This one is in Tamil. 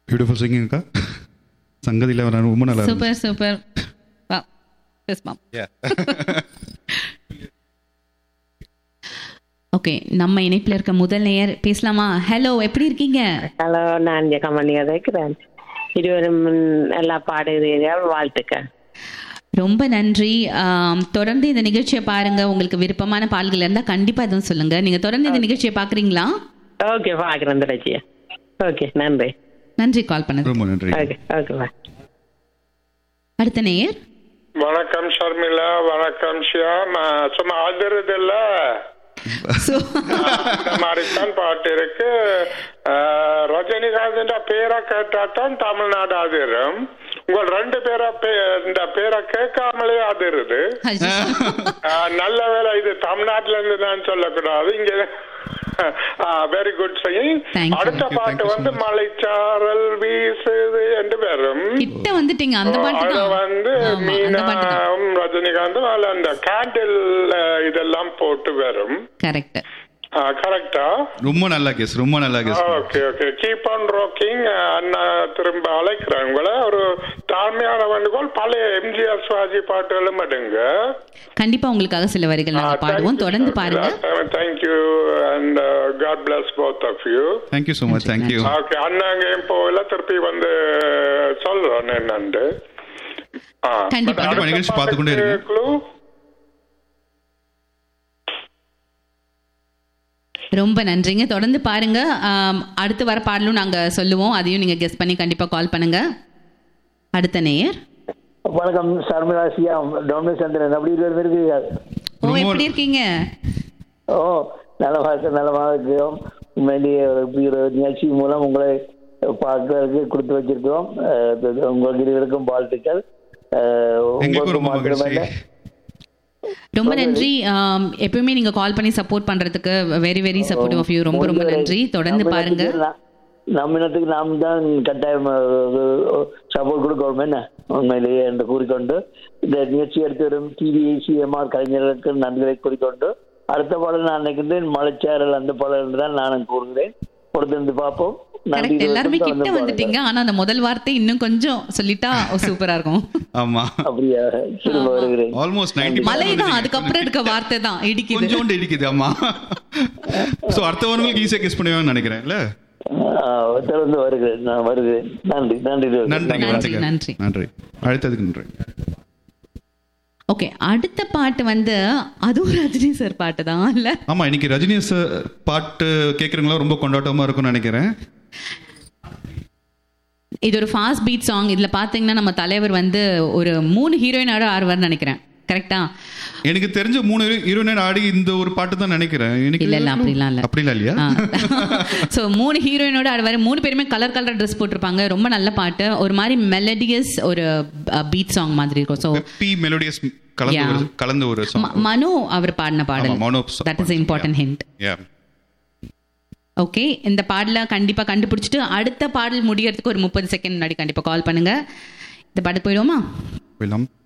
பியூட்டிஃபுல் சிங்கிங் அக்கா சங்கதியில் வர ரொம்ப நல்லா இருந்துச்சு. சூப்பர் சூப்பர் வா பேசுமாம் ஓகே நம்ம இணைப்பில் இருக்க முதல் நேயர் பேசலாமா ஹலோ எப்படி இருக்கீங்க ஹலோ நான் ஜெகமணியா இருக்கிறேன் இருவரும் நல்லா பாடுகிறீர்கள் வாழ்த்துக்கள் ரொம்ப நன்றி ஆம், தொடர்ந்து இந்த நிகழ்ச்சியை பாருங்க உங்களுக்கு விருப்பமான பால்கள் இருந்தால் கண்டிப்பா எதுவும் சொல்லுங்க நீங்க தொடர்ந்து இந்த நிகழ்ச்சியை பாக்குறீங்களா ஓகே பார்க்குறேன் திரட்சியா ஓகே நன்றி நன்றி கால் பண்ணது ரொம்ப நன்றி ஓகே ஓகே பாய் அடுத்த நேயர் வணக்கம் ஷர்மிளா வணக்கம் ஷியாம் ஆ, சும்மா அதிருது இல்ல So- இந்த மாதிரி தான் பாட்டு இருக்கு ஆ, ரஜினிகாந்த் பேரை கேட்டாதான் தமிழ்நாடு அதிரும் உங்கள் ரெண்டு பேரை பே- இந்த பேரை கேட்காமலே அதிருது ஐயோ. ஆ, நல்ல வேளை இது தமிழ்நாட்டுல இருந்து நான் சொல்லக்கூடாது இங்க very good singing Thank you. அடுத்த Thank you, பாட்டு thank you so வந்து much. மலைச்சாரல் வீசுது என்று வரும் கிட்ட வந்துட்டீங்க அந்த பாட்டு அது தான் வந்து ஆமா, அந்த மீனா பாட்டு தான் ரஜினிகாந்தும் அதுல அந்த கேண்டில் இதெல்லாம் போட்டு வரும் கரெக்ட் கரெக்டா ரொம்ப நல்லா கேஸ் ரொம்ப நல்லா கேஸ் okay okay keep on rocking அண்ணா திரும்ப அழைக்கிறேன் உங்களை ஒரு தாழ்மையான வேண்டுகோள் பழைய எம்ஜிஆர் சுவாஜி பாட்டுகளும் எடுங்க கண்டிப்பா உங்களுக்காக சில வரிகள் நாங்க பாடுவோம் தொடர்ந்து பாருங்க thank you and God bless both of you thank you so much thank you okay அண்ணாங்க போகல திருப்பி வந்து சொல்றேன் என்னண்டு ஆ, கண்டிப்பா. but அடுத்த கண்டிப்பா நிகழ்ச்சி பார்த்துக்கொண்டே பாட்டுக்கு இருங்க. clue? ரொம்ப நன்றிங்க தொடர்ந்து பாருங்க ஆம், அடுத்து வர பாடலும் நாங்க சொல்லுவோம் அதையும் நீங்க கெஸ் பண்ணி கண்டிப்பா கால் பண்ணுங்க அடுத்த நேயர் வணக்கம் சர்மிளா சியாம் டொமினிக் சந்திரன் அப்படி இருவர் இருக்கிறீர்கள் ஓ ரொம்ப- எப்படி இருக்கீங்க ஓ நலமாக இருக்க நலமாக இருக்கிறோம் உண்மையிலேயே ஒரு இப்படி ஒரு நிகழ்ச்சி மூலம் உங்களை பார்க்கறதுக்கு கொடுத்து வச்சிருக்கிறோம் அஹ், இது உங்களுக்கு இருவருக்கும் வாழ்த்துக்கள் அஹ், எங்களுக்கும் உங்களுக்கு ரொம்ப மாத்திரமல்ல மகிழ்ச்சி ரொம்ப நன்றி ஆம், எப்பவுமே நீங்க கால் பண்ணி சப்போர்ட் பண்றதுக்கு very very supportive of you ரொம்ப ரொம்ப நன்றி தொடர்ந்து நம்ம பாருங்க இனத்துக்கு நா- நம்ம இனத்துக்கு நாம் தான் கட்டாயம் சப்போர்ட் கொடுக்கணும் என்ன உண்மையிலேயே என்று கூறிக்கொண்டு இந்த நிகழ்ச்சி எடுத்து வரும் டிவி சிஎம்ஆர் கலைஞர்களுக்கு நன்றிகளை கூறிக்கொண்டு அடுத்த பாடல் நான் நினைக்கின்றேன் மலைச்சாரல் அந்த பாடல் தான் நானும் கூறுகிறேன் பொறுத்திருந்து பார்ப்போம் நன்றி கரெக்ட் எல்லாருமே தொடர்ந்து கிட்ட பாருங்கள். வந்துட்டீங்க ஆனா அந்த முதல் வார்த்தை இன்னும் கொஞ்சம் சொல்லிட்டா சூப்பரா இருக்கும் ஆமா அப்படியா திரும்ப வருகிறேன் ஆல்மோஸ்ட் நைன்டி மலை தான் அதுக்கப்புறம் இருக்க வார்த்தை தான் இடிக்குது கொஞ்சோண்டு இடிக்குது ஆமா ஸோ அடுத்தவங்களுக்கு ஈஸியாக கெஸ் பண்ணுவாங்கன்னு நினைக்கிறேன் இல்ல ஆஹ், தொடர்ந்து வருகிறேன் நான் வருகிறேன் நன்றி நன்றி நன்றி நன்றி, வாழ்த்துக்கள். நன்றி. நன்றி அழைத்ததுக்கு நன்றி ஓகே அடுத்த பாட்டு வந்து அதுவும் ரஜினி சார் பாட்டு தான் இல்ல ஆமா இன்னைக்கு ரஜினி சார் பாட்டு கேட்குறவங்களாம் ரொம்ப கொண்டாட்டமா இருக்கும்னு நினைக்கிறேன் இது ஒரு ஃபாஸ்ட் பீட் சாங் இதுல பாத்தீங்கன்னா நம்ம தலைவர் வந்து ஒரு மூணு ஹீரோயினோட ஆடுவார்னு நினைக்கிறேன் கரெக்டா எனக்கு தெரிஞ்ச மூணு ஹீரோயின் ஆடி இந்த ஒரு பாட்டு தான் நினைக்கிறேன் எனக்கு இல்ல இல்ல அப்படிலாம் இல்ல அப்படிலாம் இல்லையா ஸோ மூணு ஹீரோயினோட ஆடுவார் மூணு பேருமே கலர் கலர் ட்ரெஸ் போட்டிருப்பாங்க ரொம்ப நல்ல பாட்டு ஒரு மாதிரி மெலடியஸ் ஒரு பீட் சாங் மாதிரி இருக்கும் ஸோ பி மெலோடியஸ் கலந்து Yeah. ஒரு கலந்த ஒரு song. மனு அவர் பாடின பாடல் ஆமா, Mano song that is important hint Yeah. Okay இந்த பாடலை கண்டிப்பா கண்டுபிடிச்சிட்டு அடுத்த பாடல் முடியறதுக்கு ஒரு முப்பது செகண்ட் முன்னாடி கண்டிப்பா கால் பண்ணுங்க இந்த பாட்டுக்கு போயிடுவோமா போயிடலாம்